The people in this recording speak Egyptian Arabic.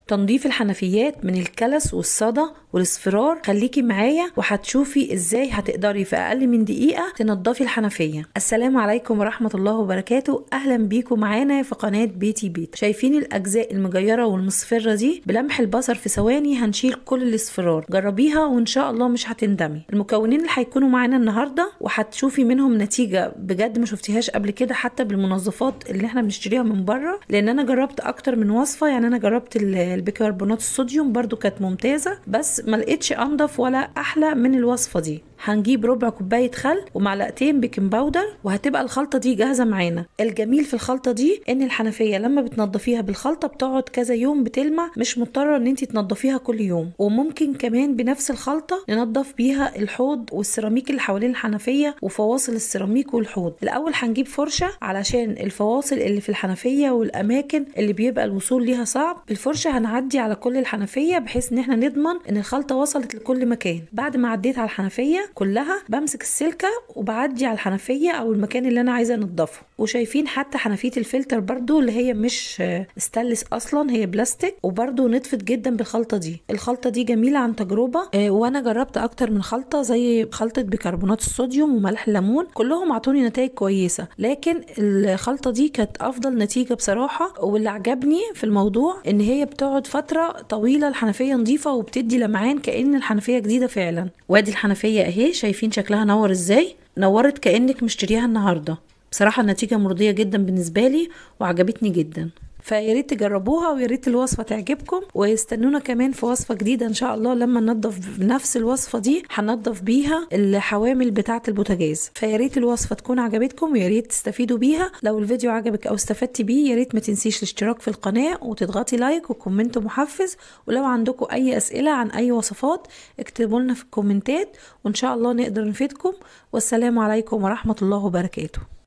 تنظيف الحنفيات من الكلس والصدى والاصفرار خليكي معايا وهتشوفي ازاي هتقدري في اقل من دقيقه تنضفي الحنفيه السلام عليكم ورحمه الله وبركاته اهلا بيكم معانا في قناه بيتي بيت شايفين الاجزاء المجيره والمصفره دي بلمح البصر في ثواني هنشيل كل الاصفرار جربيها وان شاء الله مش هتندمي المكونين اللي هيكونوا معانا النهارده وهتشوفي منهم نتيجه بجد ما شفتيهاش قبل كده حتى بالمنظفات اللي احنا بنشتريها من بره لان انا جربت اكتر من وصفه يعني انا جربت البيكربونات الصوديوم برضو كانت ممتازه بس ما لقيتش انضف ولا احلى من الوصفه دي هنجيب ربع كوبايه خل ومعلقتين بيكنج باودر وهتبقى الخلطه دي جاهزه معانا الجميل في الخلطه دي ان الحنفيه لما بتنضفيها بالخلطه بتقعد كذا يوم بتلمع مش مضطره ان انت تنضفيها كل يوم وممكن كمان بنفس الخلطه ننضف بيها الحوض والسيراميك اللي حوالين الحنفيه وفواصل السيراميك والحوض الاول هنجيب فرشه علشان الفواصل اللي في الحنفيه والاماكن اللي بيبقى الوصول ليها صعب بالفرشه هنعدي على كل الحنفيه بحيث ان احنا نضمن ان الخلطه وصلت لكل مكان بعد ما عديت على الحنفيه كلها بمسك السلكه وبعدي على الحنفيه او المكان اللي انا عايزه انضفه وشايفين حتى حنفيه الفلتر برضو اللي هي مش ستانلس اصلا هي بلاستيك وبرضو نطفت جدا بالخلطه دي الخلطه دي جميله عن تجربه آه وانا جربت اكتر من خلطه زي خلطه بيكربونات الصوديوم وملح الليمون كلهم اعطوني نتائج كويسه لكن الخلطه دي كانت افضل نتيجه بصراحه واللي عجبني في الموضوع ان هي بتقعد فتره طويله الحنفيه نظيفه وبتدي لمعان كان الحنفيه جديده فعلا وادي الحنفيه اهي شايفين شكلها نور ازاي نورت كانك مشتريها النهارده بصراحه النتيجه مرضيه جدا بالنسبه لي وعجبتني جدا فيا ريت تجربوها ويا ريت الوصفه تعجبكم واستنونا كمان في وصفه جديده ان شاء الله لما ننضف بنفس الوصفه دي هنضف بيها الحوامل بتاعه البوتاجاز فيا ريت الوصفه تكون عجبتكم ويا ريت تستفيدوا بيها لو الفيديو عجبك او استفدتي بيه يا ريت ما تنسيش الاشتراك في القناه وتضغطي لايك وكومنت محفز ولو عندكم اي اسئله عن اي وصفات اكتبوا لنا في الكومنتات وان شاء الله نقدر نفيدكم والسلام عليكم ورحمه الله وبركاته